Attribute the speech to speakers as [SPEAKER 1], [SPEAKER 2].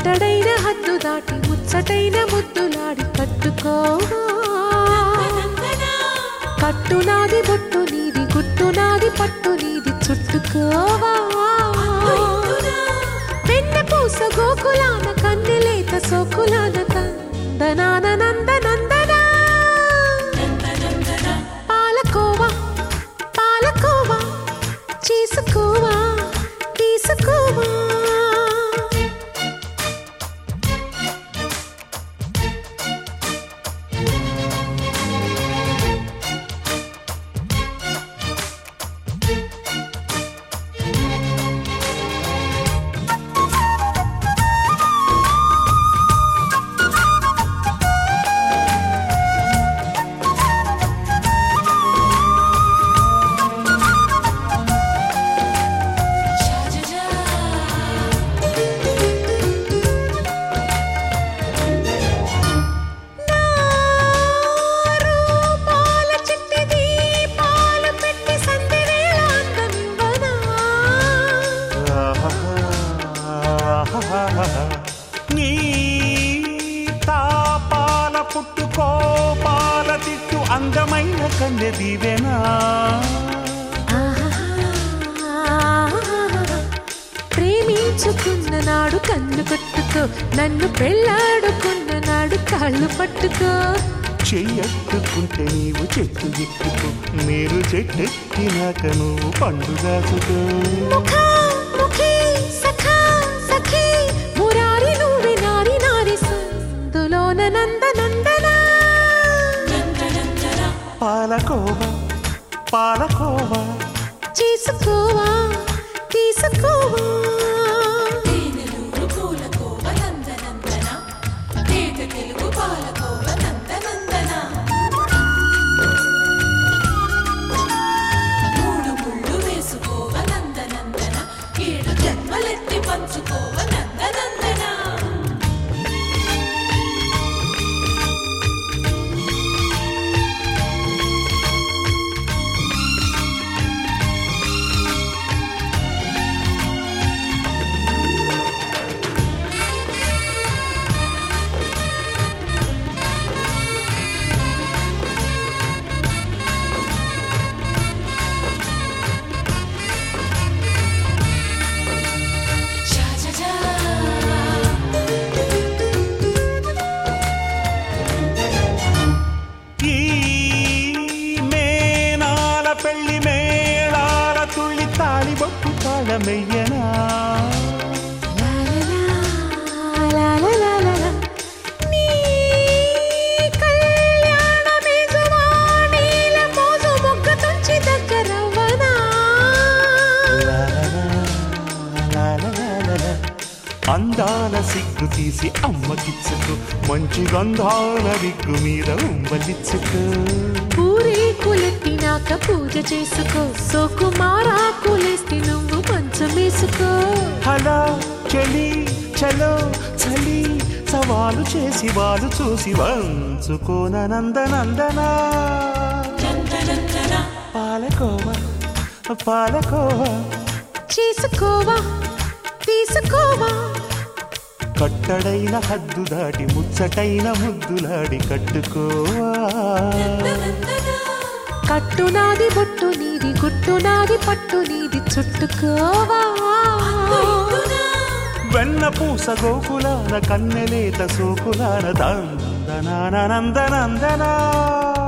[SPEAKER 1] కట్టడైన హద్దు దాటి ముచ్చటైన ముద్దులాడి కట్టుకోవా కట్టునాది బొట్టు నీది గుట్టునాది పట్టు నీది చుట్టుకోవా వెన్న పూస గోకులాన కన్నెలేత సోకులాన తందనాన నందనందనా పాలకోవా పాలకోవా చేసుకోవా తీసుకోవా పాల చిట్టిది పాలు పెట్టి సందెవేళ అందమివ్వనా
[SPEAKER 2] నీ తాపాల పుట్టుకోపాల తిట్టు అందమైన కన్నె దీవెనా
[SPEAKER 1] ప్రేమించుకున్న నాడు కన్ను కొట్టుకో నన్ను పెళ్ళాడుకున్న నాడు కాళ్ళు పట్టుకో
[SPEAKER 2] చెయ్యట్టుకుంటే నీవు చెట్టు ఎక్కుకో మీరు చెట్టెక్కినాక నువ్వు పండు దాచుకో
[SPEAKER 1] ముఖా ముఖీ సఖా సఖీ మురారి నువ్వే నారి నారి సందులోన నంద నందనా
[SPEAKER 2] పాలకోవా పాలకోవా
[SPEAKER 1] చేసుకోవా తీసుకోవా
[SPEAKER 3] తేనెలూరు పూలకోవ నందనందన తేట తెలుగు పాలకోవ నందనందన మూడు ముళ్ళు వేసుకోవ నందనందన ఏడు జన్మలెత్తి పంచుకోవ నందనందన జా జా జా
[SPEAKER 2] ఈ మేనాల పెళ్లి మేళాల తుళ్ళి తాళి బొట్టు తాళమెయ్యనా
[SPEAKER 1] నీ కళ్యాణమే జువానీల మోజు మొగ్గ తుంచి దగ్గరవ్వనా
[SPEAKER 2] అందాల సిగ్గు తీసి అమ్మకిచ్చుకు మంచి గంధాల విగ్గు మీద ఉమ్మలిచ్చుకు
[SPEAKER 1] పూరేకులెత్తినాక పూజ చేసుకో సోకుమారాకులేస్తే నువ్వు మంచమేసుకో
[SPEAKER 2] హలో చలి చలో చలి సవాలు చేసి వాళ్ళు చూసి వంచుకోన నందనందనా
[SPEAKER 3] నందనందన
[SPEAKER 2] పాలకోవా పాలకోవా
[SPEAKER 1] చేసుకోవా తీసుకోవా
[SPEAKER 2] కట్టడైన హద్దు దాటి ముచ్చటైన ముద్దులాడి కట్టుకోవా
[SPEAKER 1] కట్టునాది బొట్టు నీది గుట్టునాది పట్టు నీది చుట్టుకోవా
[SPEAKER 2] వెన్న పూస గోకులాన కన్నెలేత సోకులాన దందనానందనందనా